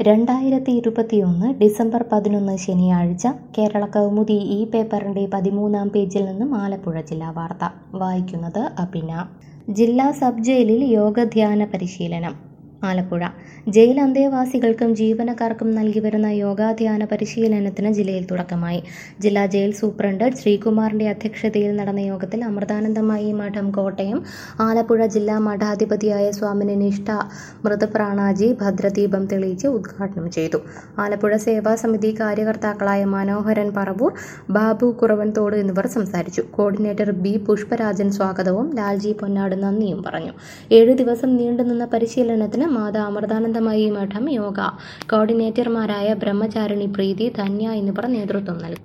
രണ്ടായിരത്തി ഇരുപത്തിയൊന്ന് ഡിസംബർ പതിനൊന്ന് ശനിയാഴ്ച കേരള കൗമുദി ഈ പേപ്പറിൻ്റെ പതിമൂന്നാം പേജിൽ നിന്നും ആലപ്പുഴ ജില്ലാ വാർത്ത വായിക്കുന്നത് അഭിന ജില്ലാ സബ് ജയിലിൽ യോഗധ്യാന പരിശീലനം ആലപ്പുഴ ജയിൽ അന്തേവാസികൾക്കും ജീവനക്കാർക്കും നൽകി വരുന്ന യോഗാധ്യാന പരിശീലനത്തിന് ജില്ലയിൽ തുടക്കമായി ജില്ലാ ജയിൽ സൂപ്രണ്ട് ശ്രീകുമാറിന്റെ അധ്യക്ഷതയിൽ നടന്ന യോഗത്തിൽ അമൃതാനന്ദമായി മഠം കോട്ടയം ആലപ്പുഴ ജില്ലാ മഠാധിപതിയായ സ്വാമിനി നിഷ്ഠ മൃതപ്രാണാജി ഭദ്രദീപം തെളിയിച്ച് ഉദ്ഘാടനം ചെയ്തു ആലപ്പുഴ സേവാ സമിതി കാര്യകർത്താക്കളായ മനോഹരൻ പറവൂർ ബാബു കുറവൻതോട് എന്നിവർ സംസാരിച്ചു കോർഡിനേറ്റർ ബി പുഷ്പരാജൻ സ്വാഗതവും ലാൽജി പൊന്നാട് നന്ദിയും പറഞ്ഞു ഏഴു ദിവസം നീണ്ടുനിന്ന പരിശീലനത്തിന് മാതാ അമൃതാനന്ദമയി മഠം യോഗ കോർഡിനേറ്റർമാരായ ബ്രഹ്മചാരിണി പ്രീതി ധന്യ എന്നിവർ നേതൃത്വം നൽകി